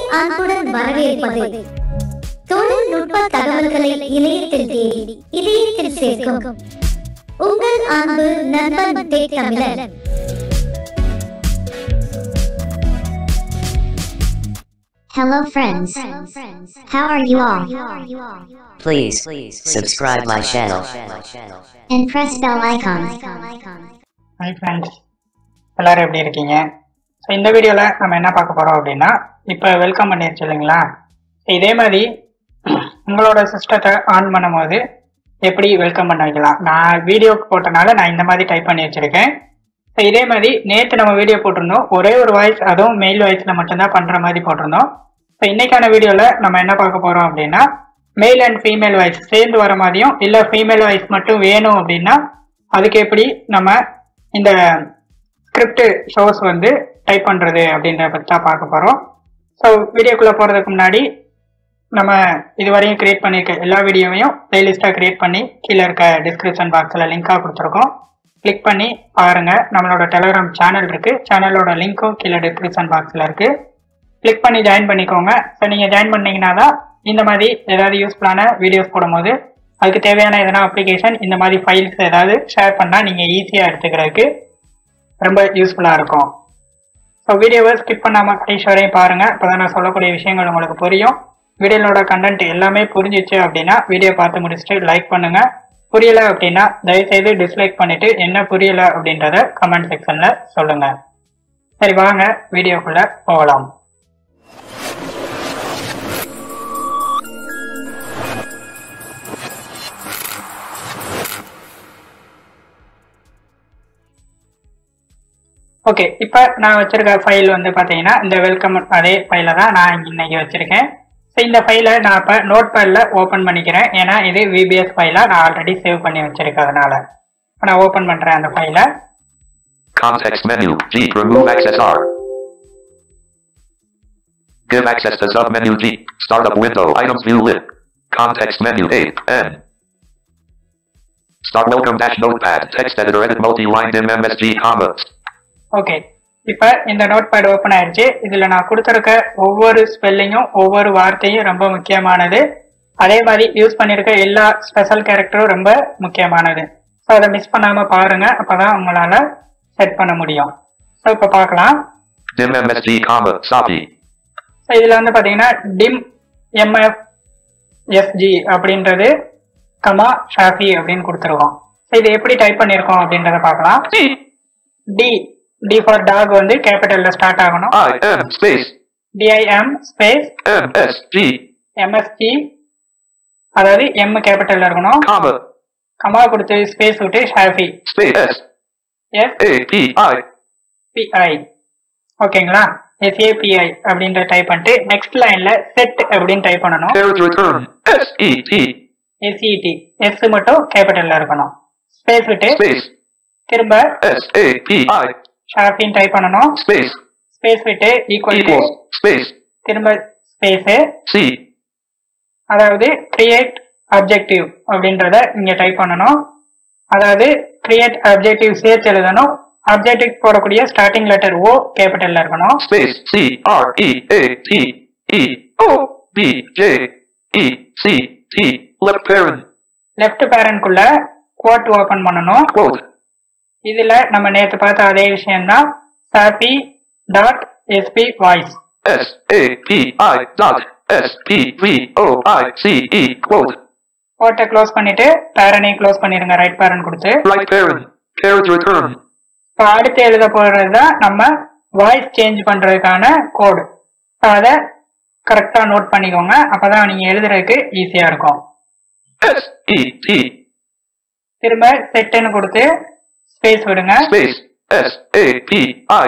அன்புடன் வரவேற்பது தொழில்நுட்ப தகவல்களை இணையத்தில் தேடி இதயத்தில் சேர்க்கும் உங்கள் அன்பு நண்பன் டேக் தமிழன் Hello friends. How are you all? Please subscribe my channel. And press bell icon. Hi friends எல்லாரும் எப்படி இருக்கீங்க ஸோ இந்த வீடியோவில் நம்ம என்ன பார்க்க போகிறோம் அப்படின்னா இப்போ வெல்கம் பண்ணிருச்சு இல்லைங்களா So, இதே மாதிரி உங்களோட சிஸ்டத்தை ஆன் பண்ணும்போது எப்படி வெல்கம் பண்ண வைக்கலாம் நான் வீடியோக்கு போட்டனால நான் இந்த மாதிரி டைப் பண்ணி வச்சுருக்கேன் ஸோ இதே மாதிரி நேற்று நம்ம வீடியோ போட்டிருந்தோம் ஒரே ஒரு வாய்ஸ் அதுவும் மெயில் வாய்ஸில் மட்டும்தான் பண்ணுற மாதிரி போட்டிருந்தோம் ஸோ இன்னைக்கான வீடியோவில் நம்ம என்ன பார்க்க போகிறோம் அப்படின்னா மெயில் அண்ட் ஃபீமேல் வாய்ஸ் சேர்ந்து வர மாதிரியும் இல்லை ஃபீமேல் வாய்ஸ் மட்டும் வேணும் அப்படின்னா அதுக்கு எப்படி நம்ம இந்த ஸ்கிரிப்ட் ஷோஸ் வந்து டைப் பண்ணுறது அப்படின்றத பற்றி தான் பார்க்க போகிறோம் ஸோ வீடியோக்குள்ளே போகிறதுக்கு முன்னாடி நம்ம இதுவரையும் கிரியேட் பண்ணியிருக்க எல்லா வீடியோவையும் பிளேலிஸ்ட்டாக கிரியேட் பண்ணி கீழே இருக்க டிஸ்கிரிப்ஷன் பாக்ஸில் லிங்காக கொடுத்துருக்கோம் கிளிக் பண்ணி பாருங்க நம்மளோட டெலிகிராம் சேனல் இருக்கு சேனலோட லிங்க்கும் கீழே டிஸ்கிரிப்ஷன் பாக்ஸில் இருக்கு கிளிக் பண்ணி ஜாயின் பண்ணிக்கோங்க ஸோ நீங்கள் ஜாயின் பண்ணீங்கன்னா தான் இந்த மாதிரி ஏதாவது யூஸ்ஃபுல்லான வீடியோஸ் போடும்போது அதுக்கு தேவையான எதனா அப்ளிகேஷன் இந்த மாதிரி ஃபைல்ஸ் ஏதாவது ஷேர் பண்ணால் நீங்கள் ஈஸியாக எடுத்துக்கிறதுக்கு ரொம்ப யூஸ்ஃபுல்லாக இருக்கும் ஸோ வீடியோவை ஸ்கிப் பண்ணாமல் கடைசி வரையும் பாருங்கள் இப்போ தான் நான் சொல்லக்கூடிய விஷயங்கள் உங்களுக்கு புரியும் வீடியோலோட கண்டென்ட் எல்லாமே புரிஞ்சிச்சு அப்படின்னா வீடியோ பார்த்து முடிச்சுட்டு லைக் பண்ணுங்க புரியல அப்படின்னா தயவுசெய்து டிஸ்லைக் பண்ணிட்டு என்ன புரியல அப்படின்றத கமெண்ட் செக்ஷன்ல சொல்லுங்க சரி வாங்க வீடியோக்குள்ள போகலாம் ஓகே இப்போ நான் வச்சிருக்க ஃபைல் வந்து பார்த்தீங்கன்னா இந்த வெல்கம் அதே ஃபைலை தான் நான் இங்க இன்னைக்கு வச்சிருக்கேன் ஸோ இந்த ஃபைலை நான் இப்போ நோட் பேடில் ஓப்பன் பண்ணிக்கிறேன் ஏன்னா இது விபிஎஸ் ஃபைலாக நான் ஆல்ரெடி சேவ் பண்ணி வச்சிருக்கேன் அதனால இப்போ நான் ஓப்பன் பண்ணுறேன் அந்த ஃபைலை Context menu. G. Remove access R. Give access to submenu G. Startup window. Items view lit. Context menu A. N. Start welcome dash notepad. Text editor edit multi-line dim MSG comma. Okay இப்போ இந்த note pad open ஆயிடுச்சு இதில் நான் கொடுத்துருக்க ஒவ்வொரு ஸ்பெல்லிங்கும் ஒவ்வொரு வார்த்தையும் ரொம்ப முக்கியமானது அதே மாதிரி யூஸ் பண்ணியிருக்க எல்லா ஸ்பெஷல் கேரக்டரும் ரொம்ப முக்கியமானது ஸோ அதை மிஸ் பண்ணாமல் பாருங்க அப்பதான் உங்களால் செட் பண்ண முடியும் ஸோ இப்போ பார்க்கலாம் Dim MSG comma. Sapi. So இதில் வந்து பார்த்தீங்கன்னா டிம் எம்எஃப் எஸ்ஜி அப்படின்றது கமா ஷாஃபி அப்படின்னு கொடுத்துருக்கோம் ஸோ இது எப்படி டைப் பண்ணியிருக்கோம் அப்படின்றத பார்க்கலாம் D. D D for dog வந்து கேபிட்டலில் ஸ்டார்ட் ஆகணும் I. M. Space. DIM space M. S. G. MSG அதாவது எம் கேபிட்டல்ல இருக்கணும் Comma. கமா கொடுத்து ஸ்பேஸ் விட்டு SAPI Space. S. S A. P. I. PI ஓகேங்களா எஸ்ஏபிஐ அப்படின்ற டைப் பண்ணிட்டு நெக்ஸ்ட் லைன்ல செட் அப்படின்னு டைப் பண்ணணும் Carriage return. S. E. T. SET S மட்டும் கேபிட்டல்ல இருக்கணும் ஸ்பேஸ் விட்டு Space. திரும்ப S. A. P. I. ஷாஃபின்னு டைப் பண்ணணும் Space. ஸ்பேஸ் விட்டு ஈக்குவல் டு Equals. Space. திரும்ப ஸ்பேஸ் C. அதாவது கிரியேட் அப்ஜெக்டிவ் அப்படின்றத இங்க டைப் பண்ணணும் அதாவது கிரியேட் அப்ஜெக்டிவ் சேர்த்து எழுதணும் அப்ஜெக்டிவ் போடக்கூடிய ஸ்டார்டிங் லெட்டர் ஓ கேபிட்டல்ல இருக்கணும் space C R E A T E O B J E C T left parent left பேரண்ட்குள்ள கோட் ஓபன் பண்ணணும் quote இதுல நம்ம நேத்து பார்த்த அதே விஷயம்தான் SAPI dot SP voice S A P I dot S P V O I C E quote கோட்டை close பண்ணிட்டு பேரனையும் க்ளோஸ் பண்ணிருங்க ரைட் பேரன் கொடுத்து right parent carriage return இப்போ அடுத்து எழுத போறது தான் நம்ம வாய்ஸ் சேஞ்ச் பண்றதுக்கான கோடு அதை கரெக்டா நோட் பண்ணிக்கோங்க அப்பதான் நீங்க எழுதுறதுக்கு ஈஸியா இருக்கும் S E T திரும்ப செட்டுன்னு கொடுத்து ஸ்பேஸ் விடுங்க space S A P I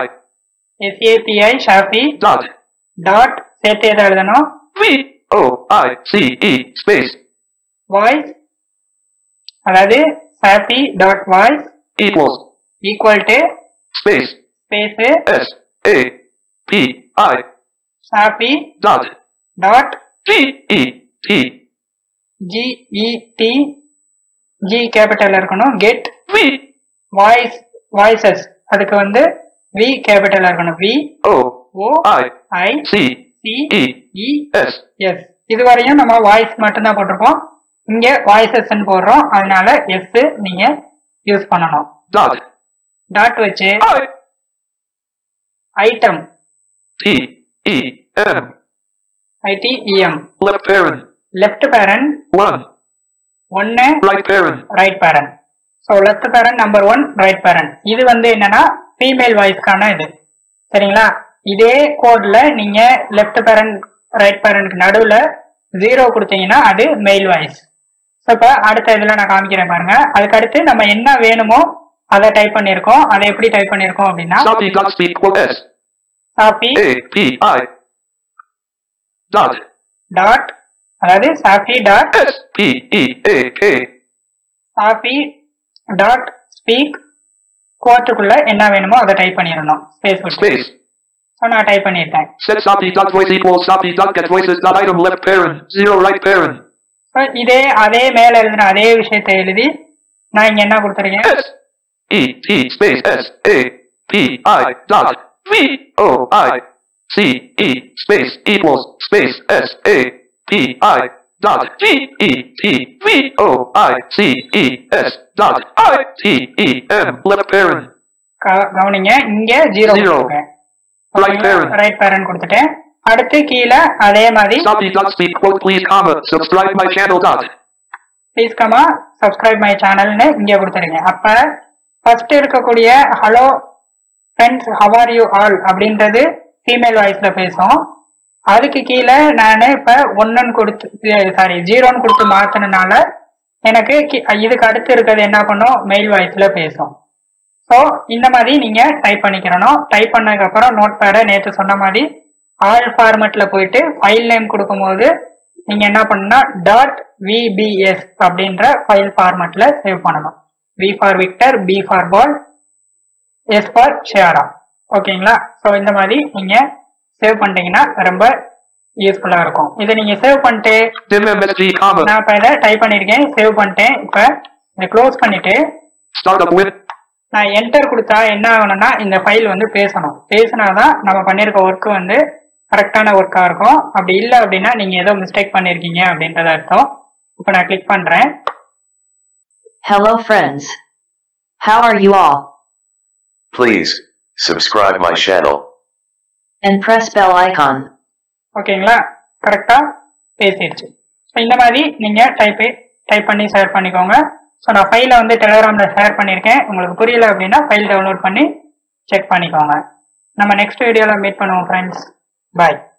SAPI SAPI dot dot சேர்த்து எதை எழுதணும் V O I C E space voice அதாவது SAPI dot voice equals equal to space space S A P I SAPI dot dot G E T GET G capital இருக்கணும் get V voice voices அதுக்கு வந்து V capital இருக்கணும் V O O I I C C E E S S இது வரையும் நம்ம voice மட்டும்தான் போட்டிருப்போம் இங்க வாய்ஸஸ்ன்னு போடுறோம் அதனால எஸ் நீங்க யூஸ் பண்ணணும் dot டாட் வச்சு I item T E M ITEM left parent left parent one ஒன்னு right parent right parent so left parent number one right parent இது வந்து என்னன்னா ஃபீமேல் வாய்ஸ்க்கான இது சரிங்களா இதே கோட்ல நீங்க லெஃப்ட் பேரண்ட் ரைட் பேரண்ட்க்கு நடுவுல ஜீரோ கொடுத்தீங்கன்னா அது மெயில் வாய்ஸ் ஸோ இப்போ அடுத்த இதில் நான் காமிக்கிறேன் பாருங்க அதுக்கு அடுத்து நம்ம என்ன வேணுமோ அதை டைப் பண்ணியிருக்கோம் அதை எப்படி டைப் பண்ணியிருக்கோம் அப்படின்னா Sloppy dot speak quote S SAPI A P I dot dot அதாவது SAPI dot S P E A K SAPI dot speak கோட்டுக்குள்ள என்ன வேணுமோ அதை டைப் பண்ணிடணும் ஸ்பேஸ் விட்டு space ஸோ நான் டைப் பண்ணியிருக்கேன் set sloppy dot voice equals sloppy dot get voices dot item left parent zero right parent so இதே அதே மேல எழுதின அதே விஷயத்தை எழுதி நான் இங்க என்ன கொடுத்துருக்கேன் S E T space S A P I dot V O I C E space equals space S A P I dot G E T V O I C E S dot I T E M left parent க- கவனிங்க இங்க zero Zero. Right parent. Right parent கொடுத்துட்டேன் அடுத்து கீழே அதே மாதிரி sloppy dot speak quote please comma subscribe my channel dot please comma subscribe my சேனல்னு இங்க கொடுத்துருங்க அப்ப ஃபர்ஸ்ட் இருக்கக்கூடிய hello friends how are you all அப்படின்றது ஃபீமேல் வாய்ஸ்ல பேசும் அதுக்கு கீழே நான் இப்ப ஒன்னுன்னு கொடுத்து சாரி ஜீரோன்னு கொடுத்து மாத்தினால எனக்கு கி- இதுக்கு அடுத்து இருக்கிறது என்ன பண்ணும் மெயில் வாய்ஸ்ல பேசும் ஸோ இந்த மாதிரி நீங்க டைப் பண்ணிக்கிறணும் டைப் பண்ணதுக்கு அப்புறம் நோட் பேடை நேற்று சொன்ன மாதிரி ஆல் ஃபார்மேட்ல போயிட்டு ஃபைல் நேம் கொடுக்கும்போது நீங்க என்ன பண்ணணும்னா டாட் விபிஎஸ் அப்படின்ற ஃபைல் ஃபார்மேட்ல சேவ் பண்ணணும் V for Victor P for Paul S for Sierra ஓகேங்களா ஸோ இந்த மாதிரி நீங்க சேவ் பண்ணிட்டீங்கன்னா ரொம்ப யூஸ்ஃபுல்லா இருக்கும் இதை நீங்க சேவ் பண்ணிட்டு dim msg comma நான் இப்போ இதை டைப் பண்ணியிருக்கேன் சேவ் பண்ணிட்டேன் இப்போ இதை க்ளோஸ் பண்ணிட்டு start up with நான் என்டர் கொடுத்தா என்ன ஆகணும்னா இந்த ஃபைல் வந்து பேசணும் பேசினாதான் நம்ம பண்ணியிருக்க ஒர்க் வந்து கரெக்டான ஒர்க்காக இருக்கும் அப்படி இல்லை அப்படின்னா நீங்கள் ஏதோ மிஸ்டேக் பண்ணியிருக்கீங்க அப்படின்றத அர்த்தம் இப்போ நான் கிளிக் பண்ணுறேன் Hello friends. How are you all? Please, subscribe my channel. And press bell icon. ஓகேங்களா கரெக்டாக பேசிடுச்சு ஸோ இந்த மாதிரி நீங்கள் டைப் டைப் பண்ணி ஷேர் பண்ணிக்கோங்க ஸோ நான் ஃபைலை வந்து டெலிகிராமில் ஷேர் பண்ணியிருக்கேன் உங்களுக்கு புரியல அப்படின்னா ஃபைல் டவுன்லோட் பண்ணி செக் பண்ணிக்கோங்க நம்ம நெக்ஸ்ட் வீடியோவில் மீட் பண்ணுவோம் ஃப்ரெண்ட்ஸ் பாய்